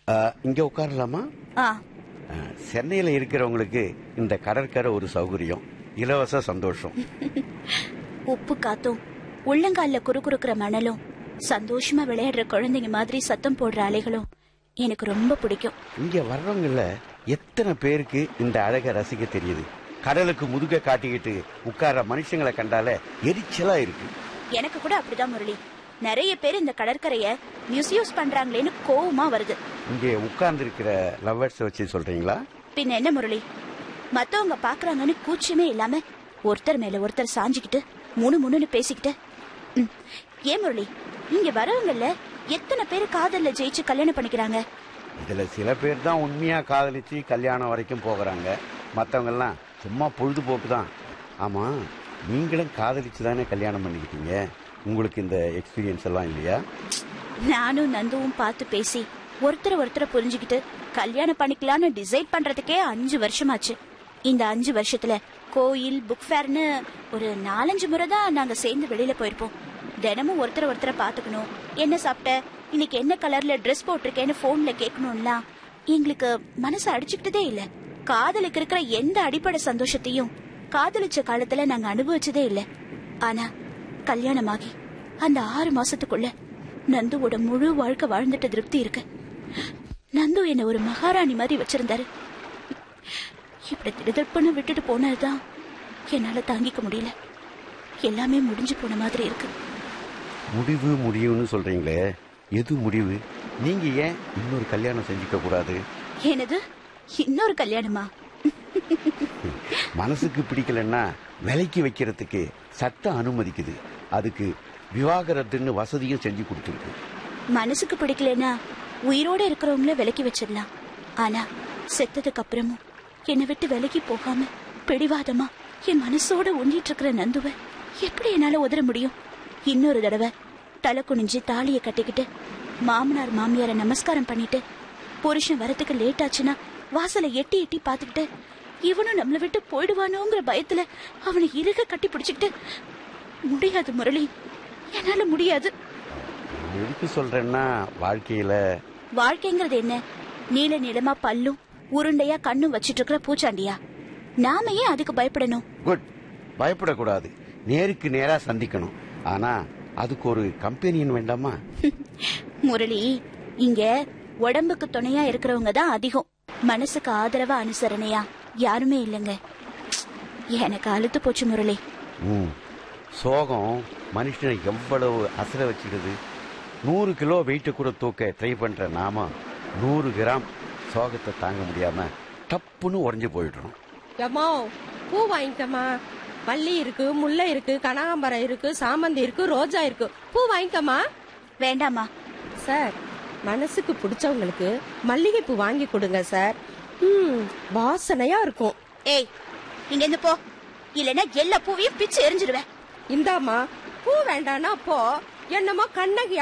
ஆ, இங்க உட்காரலாமா ஆ ஆ, சென்னையில இருக்கிறவங்களுக்கு இந்த கடற்கரை ஒரு சௌகரியம் இலவச சந்தோஷம் உப்பு காத்தும் உள்ளங்கால்ல குறுகுறுக்கிற மணலும் சந்தோஷமா விளையாடுற குழந்தைங்க மாதிரி சத்தம் போடுற அலைகளும் எனக்கு ரொம்ப பிடிக்கும் இங்க வர்றவங்கள எத்தனை பேருக்கு இந்த அழகை ரசிக்க தெரியுது கடலுக்கு முதுக காட்டிக்கிட்டு உட்கார்ற மனுஷங்களை கண்டாலே எரிச்சலா இருக்கு எனக்கு கூட அப்படிதான் முரளி நிறைய பேர் இந்த கடற்கரைய மிஸ்யூஸ் பண்றாங்களேன்னு கோவமா வருது இங்க உட்கார்ந்து இருக்கிற லவ்வர்ஸ் வச்சு சொல்றீங்களா பின்ன என்ன முரளி மத்தவங்க பாக்குறாங்கன்னு கூச்சமே இல்லாம ஒருத்தர் மேல ஒருத்தர் சாஞ்சுக்கிட்டு முணு முணுன்னு பேசிக்கிட்டு ம், ஏன் முரளி இங்க வரவங்கல்ல எத்தனை பேர் காதல்ல ஜெயிச்சு கல்யாணம் பண்ணிக்கிறாங்க இதுல சில பேர் தான் உண்மையா காதலிச்சு கல்யாணம் வரைக்கும் போகிறாங்க மத்தவங்க எல்லாம் சும்மா பொழுதுபோக்கு தான் ஆமா நீங்களும் காதலிச்சு தானே கல்யாணம் பண்ணிக்கிட்டீங்க உங்களுக்கு இந்த எக்ஸ்பீரியன்ஸ் எல்லாம் இல்லையா நானும் நந்துவும் பார்த்து பேசி ஒருத்தர் ஒருத்தரை புரிஞ்சுக்கிட்டு கல்யாணம் பண்ணிக்கலாம்னு டிசைட் பண்றதுக்கே அஞ்சு வருஷமாச்சு இந்த அஞ்சு வருஷத்துல கோயில் புக் ஃபேர்னு ஒரு நாலஞ்சு முறை தான் நாங்க சேர்ந்து வெளியில போயிருப்போம் தினமும் ஒருத்தர் ஒருத்தரை பாத்துக்கணும் என்ன சாப்பிட்ட இன்னைக்கு என்ன கலர்ல ட்ரெஸ் போட்டிருக்கேன்னு போன்ல கேட்கணும்லாம் எங்களுக்கு மனசு அடிச்சுக்கிட்டதே இல்ல காதலுக்கு இருக்கிற எந்த அடிப்படை சந்தோஷத்தையும் காதலிச்ச காலத்துல நாங்க அனுபவிச்சதே இல்ல ஆனா கல்யாணமாகி அந்த ஆறு மாசத்துக்குள்ள நந்துவோட முழு வாழ்க்கை வாழ்ந்துட்ட திருப்தி இருக்கு நந்து என்ன ஒரு மகாராணி மாதிரி வச்சிருந்தாரு இப்படி திடுதப்புன்னு விட்டுட்டு போனதுதான் என்னால தாங்கிக்க முடியல எல்லாமே முடிஞ்சு போன மாதிரி இருக்கு முடிவு முடியும்னு சொல்றீங்களே எது முடிவு நீங்க ஏன் இன்னொரு கல்யாணம் செஞ்சுக்க கூடாது எனது இன்னொரு கல்யாணமா மனசுக்கு பிடிக்கலன்னா விலைக்கு வைக்கிறதுக்கு சட்டம் அனுமதிக்குது அதுக்கு விவாகரத்துன்னு வசதியும் செஞ்சு கொடுத்துருக்கு மனசுக்கு பிடிக்கலனா உயிரோட இருக்கிறவங்கள விலக்கி வச்சிடலாம் ஆனா செத்ததுக்கு அப்புறமும் என்னை விட்டு விலகி போகாம பிடிவாதமா என் மனசோட ஒண்டிட்டு இருக்கிற நந்துவ எப்படி என்னால உதற முடியும் இன்னொரு தடவை தலை குனிஞ்சு தாலிய கட்டிக்கிட்டு மாமனார் மாமியார நமஸ்காரம் பண்ணிட்டு புருஷன் வரதுக்கு லேட் ஆச்சுன்னா வாசலை எட்டி எட்டி பாத்துக்கிட்டு இவனும் நம்மள விட்டு போயிடுவானோங்கிற பயத்துல அவனை இறுக கட்டி பிடிச்சுக்கிட்டு முடியாது முரளி என்னால முடியாது எதுக்கு சொல்றேன்னா வாழ்க்கையில வாழ்க்கைங்கிறது என்ன நீல நீளமா பல்லும் உருண்டையா கண்ணும் வச்சிட்டு இருக்கிற பூச்சாண்டியா நாம ஏன் அதுக்கு பயப்படணும் குட் பயப்படக்கூடாது நேருக்கு நேரா சந்திக்கணும் ஆனா அதுக்கு ஒரு கம்பெனியன் வேண்டாமா முரளி இங்க உடம்புக்கு துணையா இருக்கிறவங்க தான் அதிகம் மனசுக்கு ஆதரவா அனுசரணையா யாருமே இல்லைங்க எனக்கு அழுத்து போச்சு முரளி ம் சோகம் மனுஷனை எவ்வளவு அசர வச்சுக்குது நூறு கிலோ வெயிட்டை கூட தூக்க ட்ரை பண்ற நாம நூறு கிராம் சோகத்தை தாங்க முடியாம டப்புன்னு உறைஞ்சு போயிடுறோம் எம்மோ பூ வாங்கிக்கம்மா மல்லி இருக்கு முல்லை இருக்கு கனகாம்பரம் இருக்கு சாமந்தி இருக்கு ரோஜா இருக்கு பூ வாங்கிக்கம்மா வேண்டாமா சார் மனசுக்கு பிடிச்சவங்களுக்கு மல்லிகை பூ வாங்கி கொடுங்க சார் ம் வாசனையா இருக்கும் ஏய் இங்க இருந்து போ இல்லைன்னா எல்லா பூவையும் பிச்சு எரிஞ்சிடுவேன் இந்தாம்மா பூ வேண்டானா போ என்னமோ கண்ணகி